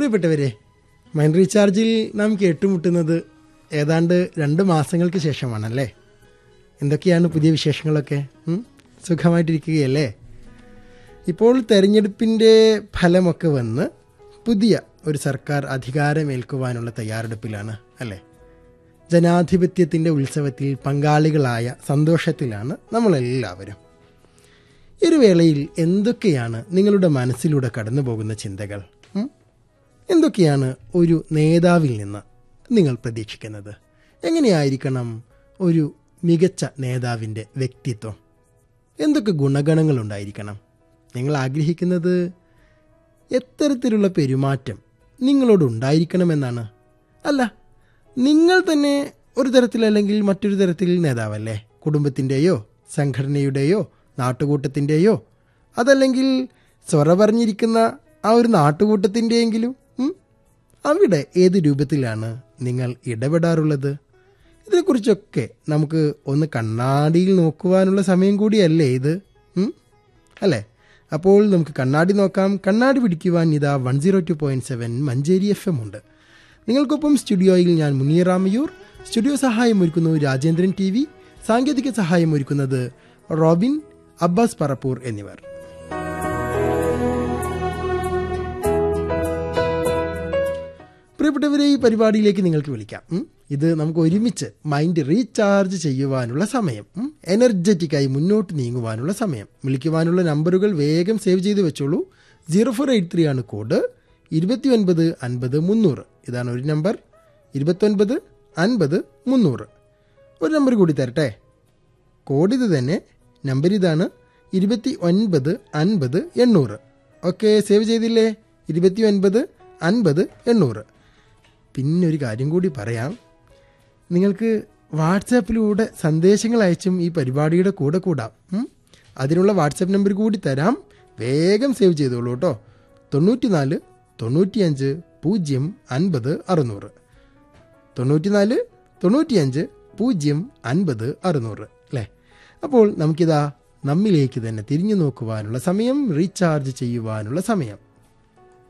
പ്രിയപ്പെട്ടവരെ മൈൻഡ് റീചാർജിൽ നാം കേട്ടുമുട്ടുന്നത് ഏതാണ്ട് രണ്ട് മാസങ്ങൾക്ക് ശേഷമാണല്ലേ എന്തൊക്കെയാണ് പുതിയ വിശേഷങ്ങളൊക്കെ ഉം? സുഖമായിട്ടിരിക്കുകയല്ലേ ഇപ്പോൾ തെരഞ്ഞെടുപ്പിൻ്റെ ഫലമൊക്കെ വന്ന് പുതിയ ഒരു സർക്കാർ അധികാരമേൽക്കുവാനുള്ള തയ്യാറെടുപ്പിലാണ് അല്ലേ ജനാധിപത്യത്തിൻ്റെ ഉത്സവത്തിൽ പങ്കാളികളായ സന്തോഷത്തിലാണ് നമ്മളെല്ലാവരും ഈ ഒരു വേളയിൽ എന്തൊക്കെയാണ് നിങ്ങളുടെ മനസ്സിലൂടെ കടന്നു പോകുന്ന ചിന്തകൾ ഉം? എന്തൊക്കെയാണ് ഒരു നേതാവിൽ നിന്ന് നിങ്ങൾ പ്രതീക്ഷിക്കുന്നത് എങ്ങനെയായിരിക്കണം ഒരു മികച്ച നേതാവിൻ്റെ വ്യക്തിത്വം എന്തൊക്കെ ഗുണഗണങ്ങൾ ഉണ്ടായിരിക്കണം നിങ്ങൾ ആഗ്രഹിക്കുന്നത് എത്തരത്തിലുള്ള പെരുമാറ്റം നിങ്ങളോട് ഉണ്ടായിരിക്കണമെന്നാണ് അല്ല നിങ്ങൾ തന്നെ ഒരു തരത്തിലല്ലെങ്കിൽ മറ്റൊരു തരത്തിൽ നേതാവല്ലേ കുടുംബത്തിൻ്റെയോ സംഘടനയുടെയോ നാട്ടുകൂട്ടത്തിൻ്റെയോ അതല്ലെങ്കിൽ സ്വറ പറഞ്ഞിരിക്കുന്ന ആ ഒരു നാട്ടുകൂട്ടത്തിൻ്റെയെങ്കിലും ഉം? അവിടെ ഏത് രൂപത്തിലാണ് നിങ്ങൾ ഇടപെടാറുള്ളത് ഇതിനെക്കുറിച്ചൊക്കെ നമുക്ക് ഒന്ന് കണ്ണാടിയിൽ നോക്കുവാനുള്ള സമയം കൂടിയല്ലേ ഇത് ഉം? അല്ലേ അപ്പോൾ നമുക്ക് കണ്ണാടി നോക്കാം കണ്ണാടി പിടിക്കുവാൻ ഇതാ one zero two point seven Manjeri F M ഉണ്ട് നിങ്ങൾക്കൊപ്പം സ്റ്റുഡിയോയിൽ ഞാൻ മുനീറാമയൂർ സ്റ്റുഡിയോ സഹായം ഒരുക്കുന്നു രാജേന്ദ്രൻ ടി വി സാങ്കേതിക സഹായം ഒരുക്കുന്നത് റോബിൻ അബ്ബാസ് പറപ്പൂർ എന്നിവർ പ്രിയപ്പെട്ടവരെ ഈ പരിപാടിയിലേക്ക് നിങ്ങൾക്ക് വിളിക്കാം ഉം. ഇത് നമുക്ക് ഒരുമിച്ച് മൈൻഡ് റീചാർജ് ചെയ്യുവാനുള്ള സമയം ഉം. എനർജറ്റിക്കായി മുന്നോട്ട് നീങ്ങുവാനുള്ള സമയം വിളിക്കുവാനുള്ള നമ്പറുകൾ വേഗം സേവ് ചെയ്ത് വെച്ചോളൂ സീറോ ഫോർ എയ്റ്റ് ത്രീ ആണ് കോഡ് ഇരുപത്തി ഒൻപത് അൻപത് മുന്നൂറ് ഇതാണ് ഒരു നമ്പർ ഇരുപത്തൊൻപത് അൻപത് മുന്നൂറ് ഒരു നമ്പർ കൂടി തരട്ടെ കോഡ് ഇത് തന്നെ നമ്പർ ഇതാണ് ഇരുപത്തി ഒൻപത് അൻപത് എണ്ണൂറ് ഓക്കെ സേവ് ചെയ്തില്ലേ ഇരുപത്തി ഒൻപത് അൻപത് എണ്ണൂറ് പിന്നെ ഒരു കാര്യം കൂടി പറയാം നിങ്ങൾക്ക് വാട്സാപ്പിലൂടെ സന്ദേശങ്ങൾ അയച്ചും ഈ പരിപാടിയുടെ കൂടെ കൂടാം ഉം? അതിനുള്ള വാട്സാപ്പ് നമ്പർ കൂടി തരാം വേഗം സേവ് ചെയ്തോളൂ കേട്ടോ തൊണ്ണൂറ്റിനാല് തൊണ്ണൂറ്റിയഞ്ച് പൂജ്യം അൻപത് അറുന്നൂറ് തൊണ്ണൂറ്റിനാല് തൊണ്ണൂറ്റിയഞ്ച് പൂജ്യം അൻപത് അറുന്നൂറ് അല്ലേ അപ്പോൾ നമുക്കിതാ നമ്മിലേക്ക് തന്നെ തിരിഞ്ഞു നോക്കുവാനുള്ള സമയം റീചാർജ് ചെയ്യുവാനുള്ള സമയം